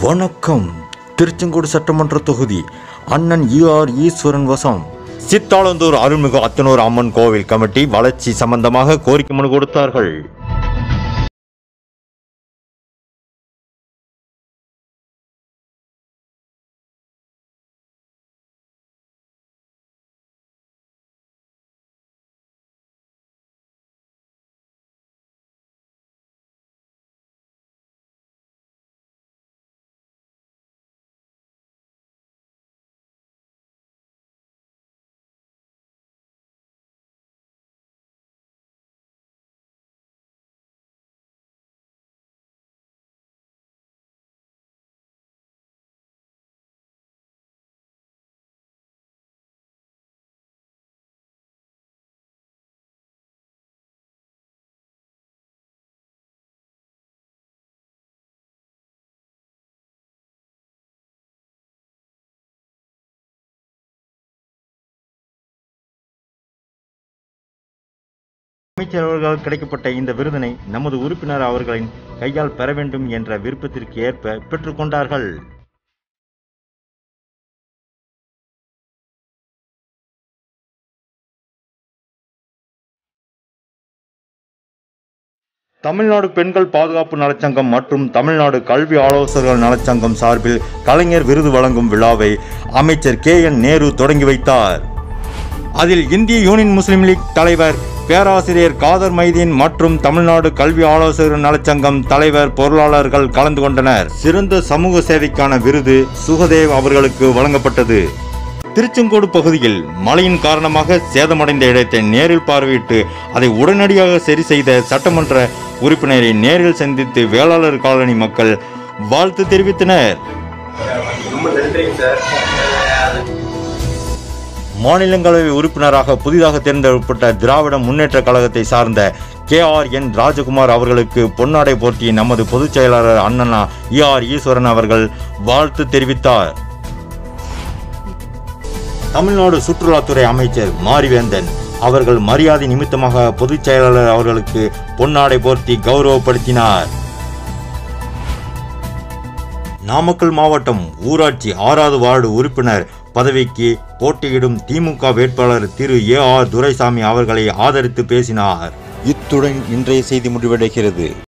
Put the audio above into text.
வணக்கம் திருச்செங்கோடு சட்டமன்ற தொகுதி அண்ணன் ஈஆர் ஈஸ்வரன் வசம் சித்தாளந்தூர் அருள்மிகு அத்தனூர் அம்மன் கோவில் கமிட்டி வளர்ச்சி சம்பந்தமாக கோரிக்கை மனு கொடுத்தார்கள் அமைச்சர் அவர்களால் கிடைக்கப்பட்ட இந்த விருதினை நமது உறுப்பினர் அவர்களின் கையால் பெற வேண்டும் என்ற விருப்பத்திற்கு ஏற்ப பெற்றுக்கொண்டார்கள் தமிழ்நாடு பெண்கள் பாதுகாப்பு நலச்சங்கம் மற்றும் தமிழ்நாடு கல்வி ஆலோசகர்கள் நலச்சங்கம் சார்பில் கலைஞர் விருது வழங்கும் விழாவை அமைச்சர் கே என் நேரு தொடங்கி வைத்தார் அதில் இந்திய யூனியன் முஸ்லீம் லீக் தலைவர் பேராசிரியர் காதர் மைதீன் மற்றும் தமிழ்நாடு கல்வி ஆலோசகர் நலச்சங்கம் தலைவர் பொருளாளர்கள் கலந்து கொண்டனர் சிறந்த சமூக சேவைக்கான விருது சுகதேவ் அவர்களுக்கு வழங்கப்பட்டது திருச்செங்கோடு பகுதியில் மழையின் காரணமாக சேதமடைந்த இடத்தை நேரில் பார்வையிட்டு அதை உடனடியாக சரி செய்த சட்டமன்ற உறுப்பினரை நேரில் சந்தித்து வேளாளர் காலனி மக்கள் வாழ்த்து தெரிவித்தனர் ரொம்ப நன்றிங்க சார் மாநிலங்களவை உறுப்பினராக புதிதாக தேர்ந்தெடுக்கப்பட்ட திராவிட முன்னேற்ற கழகத்தை சார்ந்த கே ஆர் என் ராஜகுமார் அவர்களுக்கு பொன்னாடை போர்த்தி நமது பொதுச் செயலாளர் அண்ணனா இ ஆர் ஈஸ்வரன் அவர்கள் வாழ்த்து தெரிவித்தார் தமிழ்நாடு சுற்றுலாத்துறை அமைச்சர் மாரிவேந்தன் அவர்கள் மரியாதை நிமித்தமாக பொதுச் செயலாளர் அவர்களுக்கு பொன்னாடை போர்த்தி கௌரவப்படுத்தினார் நாமக்கல் மாவட்டம் ஊராட்சி ஆறாவது வார்டு உறுப்பினர் பதவிக்கு போட்டியிடும் திமுக வேட்பாளர் திரு ஏ ஆர் துரைசாமி அவர்களை ஆதரித்து பேசினார் இத்துடன் இன்றைய செய்தி முடிவடைகிறது